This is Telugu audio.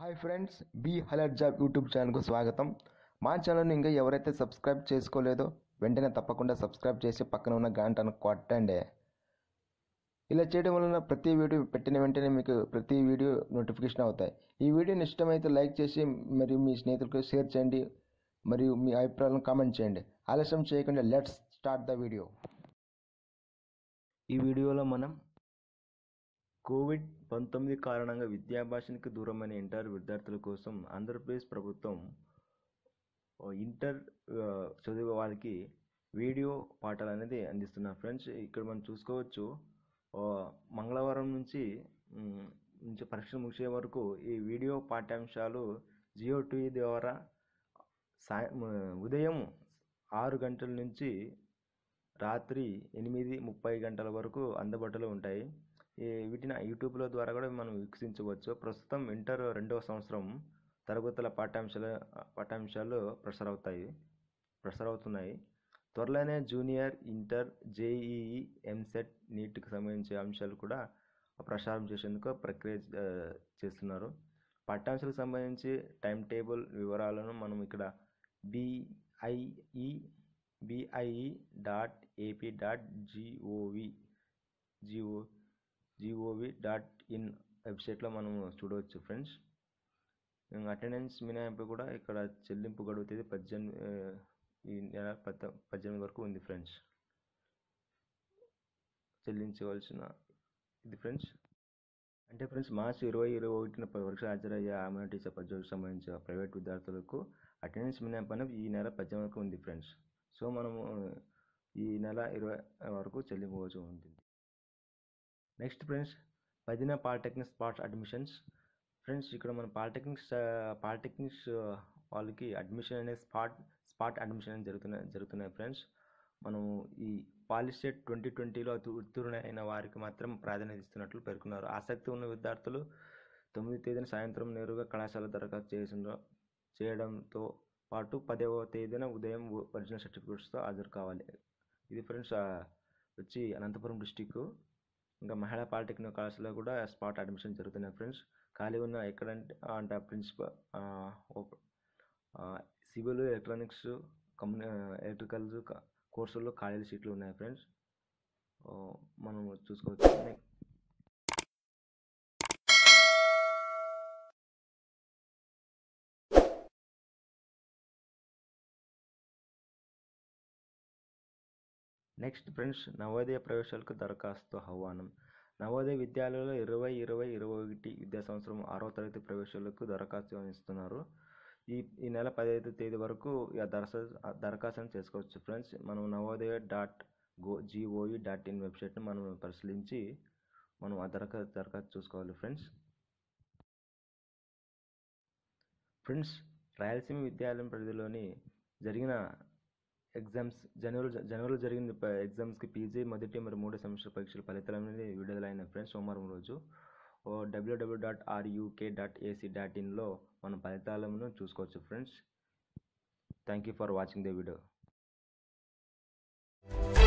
హాయ్ ఫ్రెండ్స్ బీ హలర్ జాబ్ యూట్యూబ్ ఛానల్కు స్వాగతం మా ఛానల్ని ఇంకా ఎవరైతే సబ్స్క్రైబ్ చేసుకోలేదో వెంటనే తప్పకుండా సబ్స్క్రైబ్ చేసి పక్కన ఉన్న గంటను కొట్టండి ఇలా చేయడం వలన ప్రతి వీడియో పెట్టిన వెంటనే మీకు ప్రతి వీడియో నోటిఫికేషన్ అవుతాయి ఈ వీడియోని ఇష్టమైతే లైక్ చేసి మరియు మీ స్నేహితులకు షేర్ చేయండి మరియు మీ అభిప్రాయాలను కామెంట్ చేయండి ఆలస్యం చేయకుండా లెట్స్ స్టార్ట్ ద వీడియో ఈ వీడియోలో మనం కోవిడ్ పంతొమ్మిది కారణంగా విద్యాభాషణకి దూరమైన ఇంటర్ విద్యార్థుల కోసం ఆంధ్రప్రదేశ్ ప్రభుత్వం ఓ ఇంటర్ ఆ, చదివే వాళ్ళకి వీడియో పాఠాలు అనేది అందిస్తున్నారు ఫ్రెండ్స్ ఇక్కడ మనం చూసుకోవచ్చు ఓ, మంగళవారం నుంచి మ్, నుంచి పరీక్షలు ముగిసే వరకు ఈ వీడియో పాఠ్యాంశాలు జియో టీవీ ద్వారా సాయ మ- ఉదయం ఆరు గంటల నుంచి రాత్రి ఎనిమిది ముప్పై గంటల వరకు అందుబాటులో ఉంటాయి ఈ వీటిని యూట్యూబ్లో ద్వారా కూడా మనం వీక్షించవచ్చు ప్రస్తుతం ఇంటర్ రెండవ సంవత్సరం తరగతుల పాఠ్యాంశాల పాఠ్యాంశాలు ప్రసారవుతాయి ప్రసారవుతున్నాయి త్వరలోనే జూనియర్ ఇంటర్ జేఈఈ ఎంసెట్ నీట్కి సంబంధించిన అంశాలు కూడా ప్రసారం చేసేందుకు ప్రక్రియ ఆ, చేస్తున్నారు పాఠ్యాంశాలకు సంబంధించి టైం టేబుల్ వివరాలను మనం ఇక్కడ BIE BIE dot AP dot GOV GO GOV dot in వెబ్సైట్లో మనం చూడవచ్చు ఫ్రెండ్స్ అటెండెన్స్ మినహాయింపు కూడా ఇక్కడ చెల్లింపు గడువు తేదీ పద్దెనిమిది ఆ, ఈ నెల పద్ద పద్దెనిమిది వరకు ఉంది ఫ్రెండ్స్ చెల్లించవలసిన ఇది ఫ్రెండ్స్ అంటే ఫ్రెండ్స్ మార్చి ఇరవై ఇరవై ఒకటిన పరీక్ష హాజరయ్యే ఆమె టీచర్ పద్యోగికి సంబంధించిన ప్రైవేట్ విద్యార్థులకు అటెండెన్స్ మినహాయింపు అనేది ఈ నెల పద్దెనిమిది వరకు ఉంది ఫ్రెండ్స్ సో మనము ఈ నెల ఇరవై వరకు చెల్లించవలసి ఉంటుంది నెక్స్ట్ ఫ్రెండ్స్ పదిన పాలిటెక్నిక్ స్పాట్ అడ్మిషన్స్ ఫ్రెండ్స్ ఇక్కడ మన పాలిటెక్నిక్స్ పాలిటెక్నిక్స్ వాళ్ళకి అడ్మిషన్ అనేది స్పాట్ స్పాట్ అడ్మిషన్ అనేది జరుగుతున్నాయి జరుగుతున్నాయి ఫ్రెండ్స్ మనం ఈ పాలిస్టేట్ ట్వంటీ ట్వంటీలో ఉత్తీర్ణ అయిన వారికి మాత్రం ప్రాధాన్యత ఇస్తున్నట్లు పేర్కొన్నారు ఆసక్తి ఉన్న విద్యార్థులు తొమ్మిది తేదీన సాయంత్రం నేరుగా కళాశాల దరఖాస్తు చేసిన చేయడంతో పాటు పదవ తేదీన ఉదయం ఒరిజినల్ సర్టిఫికేట్స్తో హాజరు కావాలి ఇది ఫ్రెండ్స్ వచ్చి అనంతపురం డిస్టిక్ ఇంకా మహిళా పాలిటెక్నిక్ కళాశాలలో కూడా స్పాట్ అడ్మిషన్ జరుగుతున్నాయి ఫ్రెండ్స్ ఖాళీ ఉన్న ఎక్కడంటే అంటే ప్రిన్సిపల్ సివిల్ ఎలక్ట్రానిక్స్ కమ్యూని ఎలక్ట్రికల్స్ కోర్సుల్లో ఖాళీ సీట్లు ఉన్నాయి ఫ్రెండ్స్ మనం చూసుకోవచ్చు నెక్- నెక్స్ట్ ఫ్రెండ్స్ నవోదయ ప్రవేశాలకు దరఖాస్తు ఆహ్వానం నవోదయ విద్యాలయంలో ఇరవై ఇరవై ఇరవై ఒకటి విద్యా సంవత్సరం ఆరో తరగతి ప్రవేశాలకు దరఖాస్తు అందిస్తున్నారు ఈ ఈ నెల పదహైదు తేదీ వరకు ఈ దరఖాస్తు దరఖాస్తును చేసుకోవచ్చు ఫ్రెండ్స్ మనం Navodaya dot gov GOE dot in వెబ్సైట్ని మనం పరిశీలించి మనం ఆ దరఖాస్తు దరఖాస్తు చూసుకోవాలి ఫ్రెండ్స్ ఫ్రెండ్స్ రాయలసీమ విద్యాలయం పరిధిలోని జరిగిన ఎగ్జామ్స్ జనవరి జనవరిలో జరిగిన ప- ఎగ్జామ్స్కి పీజీ మొదటి మరియు మూడో సెమిస్టర్ పరీక్షల ఫలితాలు అనేది విడుదలైన ఫ్రెండ్స్ సోమవారం రోజు ఓ WWW dot RUK dot AC dot ఇన్లో మన ఫలితాలను చూసుకోవచ్చు friends thank you for watching the video